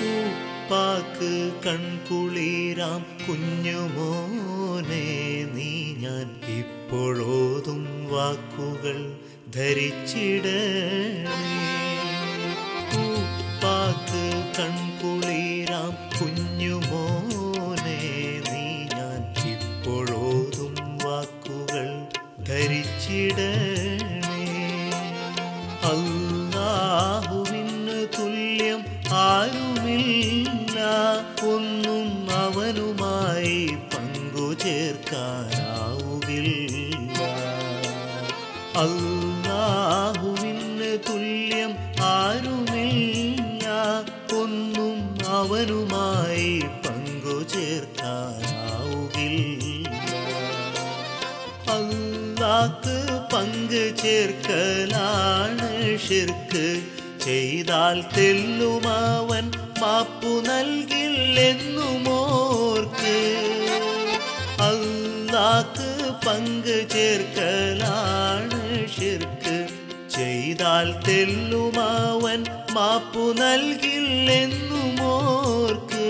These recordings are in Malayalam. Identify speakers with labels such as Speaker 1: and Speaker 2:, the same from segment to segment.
Speaker 1: പാക്ക് കൺകുളിരാം കുഞ്ഞുമോനെ നീ ഞാൻ ഇപ്പോഴോതും വാക്കുകൾ ധരിച്ചിടണേ പാക്ക് കൺകുളിരാം കുഞ്ഞുമോനെ നീ ഞാൻ ഇപ്പോഴോതും വാക്കുകൾ ധരിച്ചിടണേ അല്ലാഹുവിന് തുല്യം ആരുമില്ല ഒന്നും അവനുമായി പങ്കുചേർക്കാനാവുകില്ല അല്ലാഹുവിന് തുല്യം ആരുമില്ല ഒന്നും അവനുമായി പങ്കുചേർക്കാനാവുകില്ല അല്ലാക്ക് പങ്ക് ചേർക്കലാണ് ഷിർക്ക് ചെയ്താൽ തെല്ലുമാവൻ മാപ്പു നൽകില്ലെന്നുമോർക്ക് അല്ലാക്ക് പങ്ക് ചേർക്കലാണ് ഷിർക്ക് ചെയ്താൽ തെല്ലുമാവൻ മാപ്പു നൽകില്ലെന്നുമോർക്ക്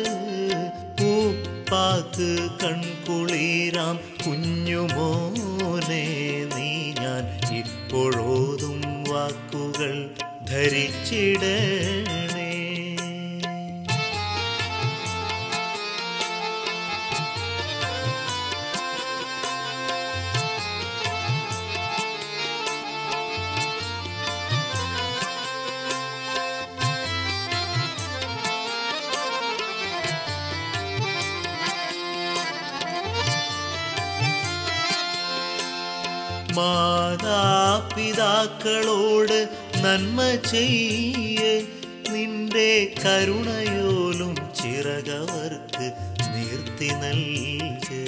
Speaker 1: പൂപ്പാക്ക് കൺകുളിരാം കുഞ്ഞുമോനെ നീ ഞാൻ ഇപ്പോഴോതും വാക്കുകൾ ധരിച്ചിടണേ മാതാപിതാക്കളോട് നന്മ ചെയ്യ് നിന്റെ കരുണയോലും ചിറകവർക്ക് നീർത്തി നൽക്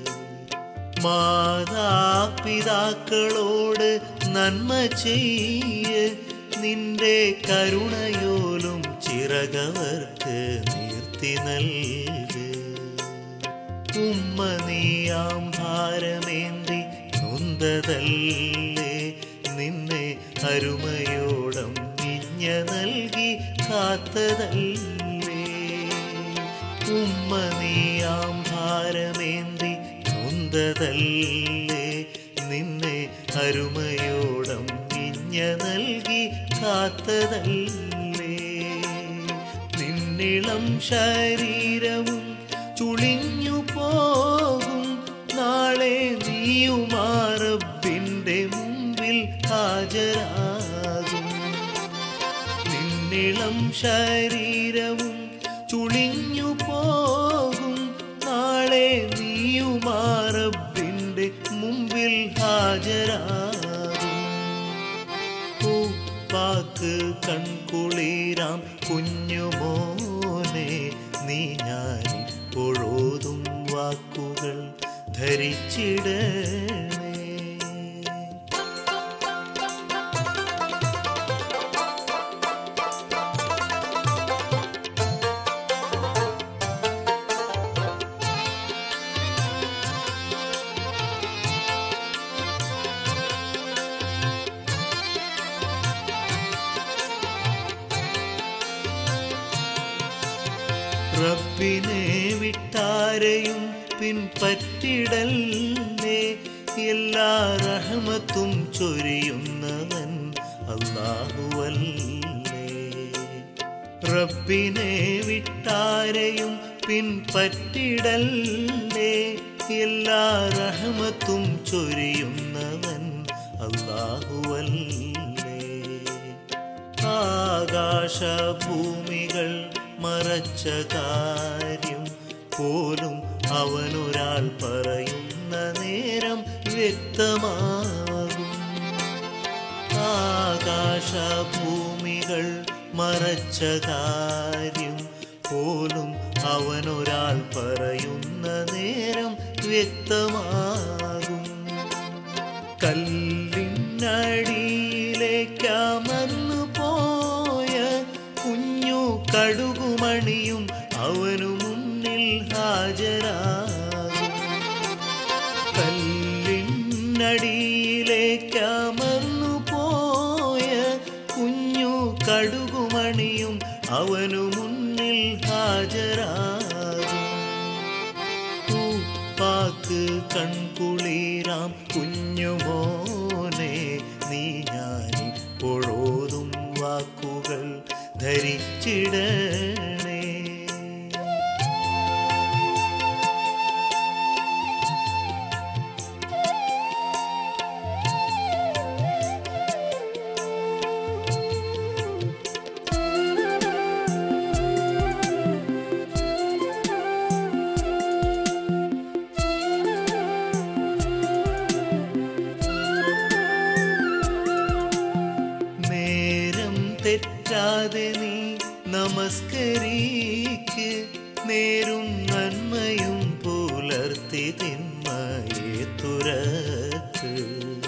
Speaker 1: മാതാപിതാക്കളോട് നന്മ ചെയ്യ് നിന്റെ കരുണയോലും ചിറകവർക്ക് നീർത്തി നൽക് ഉമ്മ നീയാം ഭാരമേന്തി നൊന്തതല്ലേ നിന്നെ അരുമയോടം ഇഞ്ഞ നൽകി കാത്തതല്ലേ ഉമ്മ നീയാം ഭാരമേന്തി നൊന്തതല്ലേ നിന്നെ അരുമയോടം ഇഞ്ഞ നൽകി കാത്തതല്ലേ നിന്നിളം ശരീരവും ചുളിഞ്ഞു പോകും നാളെ നീയുമാറബിന്റെ മുമ്പിൽ ഹാജരാകും നിന്നിളം ശരീരവും ചുളിഞ്ഞു പോകും നാളെ നീയുമാറബിന്റെ മുമ്പിൽ ഹാജരാകും പൂപ്പാക്ക് കൺകുളിരാം കുഞ്ഞുമോനെ നീ ഞാനിപ്പോഴോതും വാക്കുകൾ ധരിച്ചിടണേ റബ്ബിനെ വിട്ടാരെയും പിൻപറ്റിടല്ലേ എല്ലാ റഹമത്തും ചൊരിയുന്നവൻ അല്ലാഹുവല്ലേ റബ്ബിനെ വിട്ടാരെയും പിൻപറ്റിടല്ലേ എല്ലാ റഹമത്തും ചൊരിയുന്നവൻ അല്ലാഹുവല്ലേ ആകാശഭൂമികൾ മറച്ച കാര്യം പോലും അവനൊരാൾ പറയുന്ന നേരം വ്യക്തമാകും ആകാശഭൂമികൾ മറച്ച കാര്യം പോലും അവനൊരാൾ പറയുന്ന നേരം വ്യക്തമാകും കല്ലിനടിയിലേക്കമർന്നു പോയ കുഞ്ഞു കടുകുമണിയും അവനു മുന്നിൽ ഹാജരാകും കല്ലിനടിയിലേക്കമർന്നു പോയ കുഞ്ഞു കടുകുമണിയും കടുകുമണിയും അവനു മുന്നിൽ ഹാജരാകും പാക്ക് കൺകുളിരാം കുഞ്ഞുമോനെ നീ ഞാനിപ്പോഴോതും വാക്കുകൾ ധരിച്ചിടണേ നേരം തെറ്റാതെ നീ നമസ്കരിക്ക് നേരും നന്മയും പുലർത്തി തിന്മയെ തുരക്ക്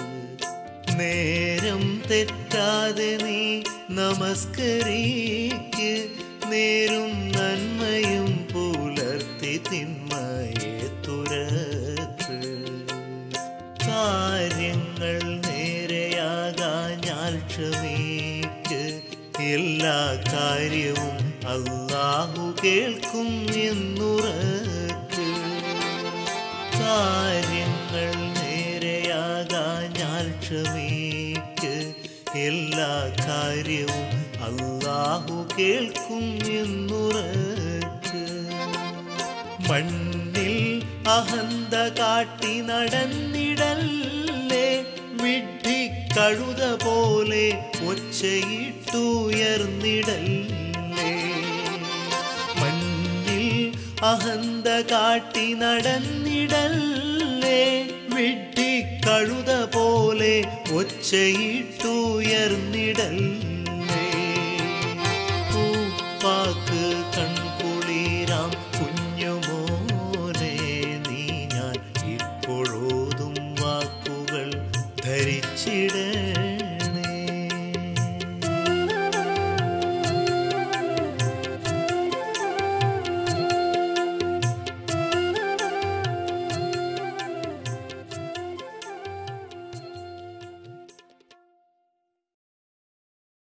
Speaker 1: നേരം തെറ്റാതെ നീ നമസ്കരിക്ക് നേരും നന്മയും പുലർത്തി തിന്മയെ തുരക്ക് കാര്യങ്ങൾ നേരെയാകാഞ്ഞാൽ ക്ഷമിക്ക് എല്ലാ കാര്യവും അള്ളാഹു കേൾക്കും എന്നുറക്ക് കാര്യങ്ങൾ നേരെയാകാഞ്ഞാൽ ക്ഷമിക്ക് എല്ലാ കാര്യവും അള്ളാഹു കേൾക്കും എന്നുറക്ക് മണ്ണിൽ അഹന്ത കാട്ടി നടന്നിടല്ലേ വിഡ്ഢി കഴുത പോലെ ഒച്ചയിട്ടുയർന്നിടല്ലേ മണ്ണിൽ അഹന്ത കാട്ടി നടന്നിടല്ലേ വിഡ്ഢി കഴുത പോലെ ഒച്ചയിട്ടുയർന്നിടല്ലേ